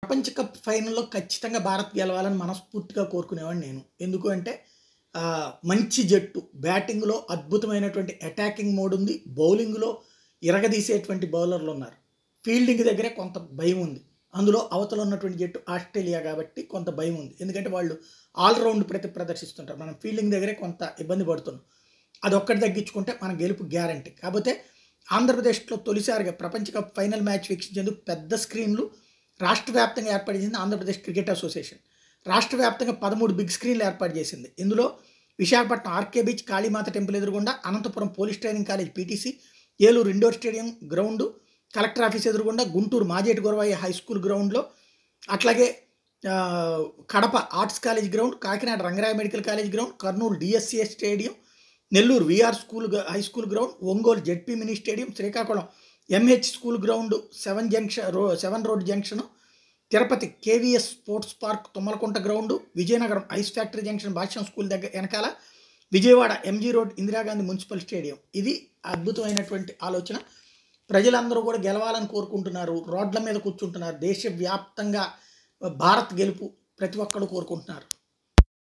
ప్రపంచ కప్ ఫైనల్‌లో ఖచ్చితంగా భారత్ గెలవాలని మనస్ఫూర్తిగా కోరుకునేవాడిని నేను. ఎందుకు అంటే ఆహ్, మంచి జట్టు. బ్యాటింగ్‌లో అద్భుతమైనటువంటి అటాకింగ్ మోడ్ ఉంది. బౌలింగ్‌లో ఇరగదీసేటువంటి బౌలర్లున్నారు. ఫీల్డింగ్ దగ్గరే కొంత భయం ఉంది. అందులో అవతల ఉన్నటువంటి జట్టు ఆస్ట్రేలియా కాబట్టి కొంత భయం ఉంది. ఎందుకంటే వాళ్ళు ఆల్ రౌండ్ ప్రతి ప్రదర్శిస్తుంటారు. మనం ఫీల్డింగ్ దగ్గరే కొంత ఇబ్బంది పడుతున్నాం. అదొక్కటి తగ్గించుకుంటే మన గెలుపు గ్యారంటీ. కాపోతే ఆంధ్రప్రదేశ్‌లో తొలిసారిగా ప్రపంచ కప్ ఫైనల్ మ్యాచ్ వీక్షించేందుకు పెద్ద స్క్రీన్‌లు రాష్ట్ర వ్యాప్తంగా ఏర్పాటు చేసింది ఆంధ్రప్రదేశ్ క్రికెట్ అసోసియేషన్. రాష్ట్ర వ్యాప్తంగా 13 బిగ్ స్క్రీన్‌లు ఏర్పాటు చేసింది. ఇందులో Visakhapatnam RK beach, Kalimata temple ఎదురుగుండా, Anantapuram police training college PTC, Eluru indoor stadium ground, collector office ఎదురుగుండా, గుంటూరు మాజేటి గురవయ్య హై స్కూల్ గ్రౌండ్‌లో, అట్లాగే ఆహ్, Kadapa arts college ground, Kakinada Rangaraya medical college ground, Kurnool DSCA stadium, Nellore VR school గ high school ground, Ongole ZP mini stadium, Srikakulam MH school ground, seven junction రో seven road junction, Tirupati KVS sports park Tummalakunta ground, Vizianagaram ice factory junction Bhashyam school దగ్గర ఎనకాల, Vijayawada MG road Indira Gandhi municipal stadium. ఇది అద్భుతమైనటువంటి ఆలోచన. ప్రజలందరూ కూడా గెలవాలని కోరుకుంటున్నారు. రోడ్ల మీద కూర్చుంటున్నారు. దేశవ్యాప్తంగా భారత్ గెలుపు ప్రతి ఒక్కళ్ళు కోరుకుంటున్నారు.